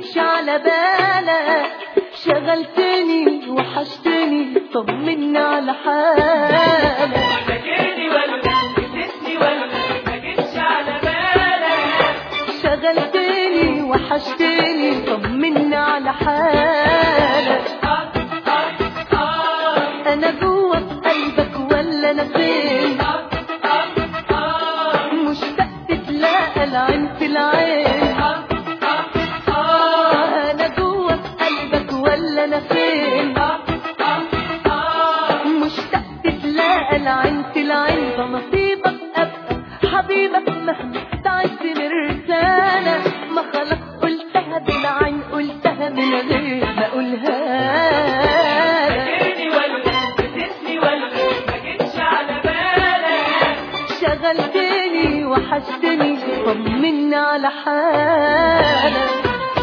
جيتش على بالك شغلتني وحشتني طمني على حالك فاكرني ولا نسيتني ولا ما جيتش على بالك شغلتني وحشتني طمني على حالك آه آه آه انا جوه في قلبك ولا انا فين آه آه آه مشتاق تتلاقى العين في العين آه آه آه انا جوه في قلبك ولا انا فين آه آه آه مشتاق تتلاقى العين في العين ده نصيبك ابقى حبيبك مهما تعبت من رسالة ما خلاص قلتها بالعين قلتها من غير ما اقولها لك. فاكرني ولا نسيتني ولا ما جيتش على بالك شغلتني وحشتني طمني على حالك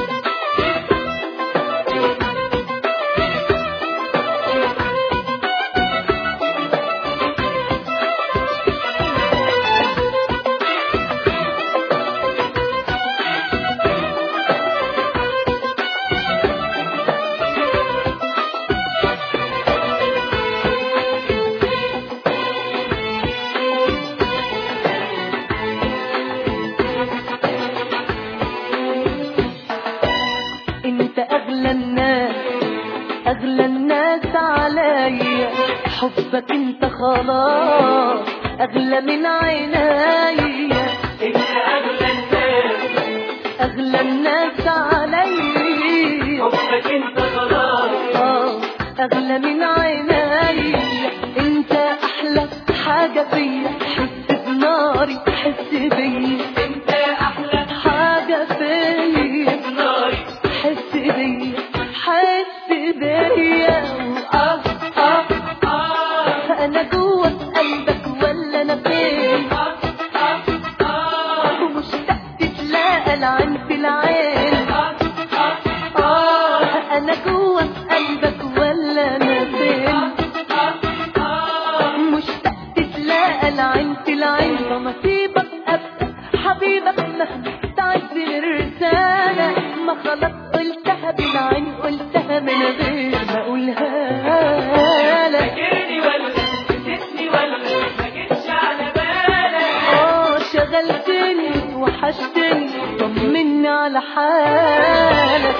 انت اغلى الناس اغلى الناس عليا حبك انت خلاص اغلى من عينيا انت اغلى الناس اغلى الناس عليا حبك انت خلاص آه، اغلى من عينيا انت احلى حاجه فيا حس بناري حس بيا انت احلى حاجه فيا ناري حس بيا حس بيا آه آه آه انا جوه في قلبك ولا انا فين آه آه آه ومشتاق تتلاقى العين في العين آه آه اه انا جوه في قلبك ولا انا فين آه آه مشتاق تتلاقى العين في العين ده نصيبك ابقى حبيبك مهما تعب الرسالة ما خلاص قلتها بالعين قلتها من غير ما اقولها لك فاكرني ولا نسيتني ولا ما جيتش على بالك اه شغلتني وحشتني طمني على حالك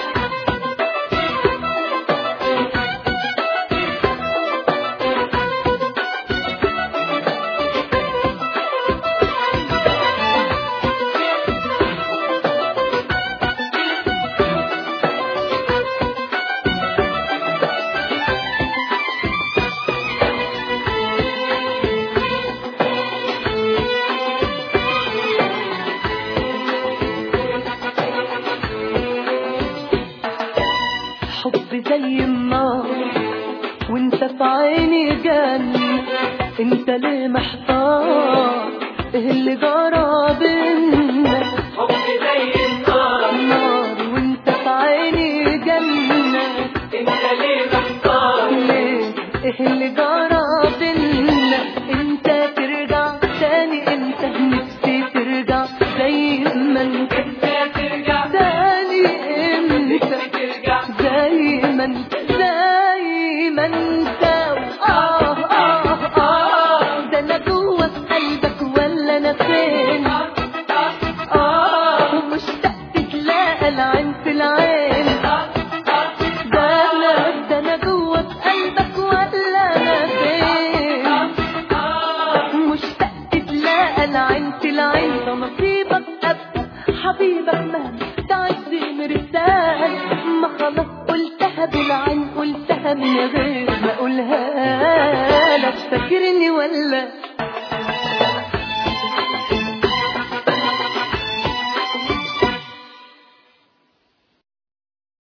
حب زي النار وانت في عيني جنة انت ليه محتار ايه اللي جرى بينا حب زي النار نار وانت في عيني جنة انت ليه محتار ليه ايه اللي جرى بينا انت ترجع تاني انت نفسي ترجع زي ما انت انت ترجع تاني انت ترجع زي ما انت زي ما انت آه آه آه ده انا جوه في قلبك ولا انا فين آه آه اه ومشتاق تتلاقى العين في العين آه آه ده انا ده انا جوه في قلبك ولا انا فين آه مشتاق تتلاقى العين في العين ده نصيبك ابقى حبيبك مهما تعدي مرسال ما خلاص قلتها بالعين قلتها من غير ما اقولها لك فاكرني ولا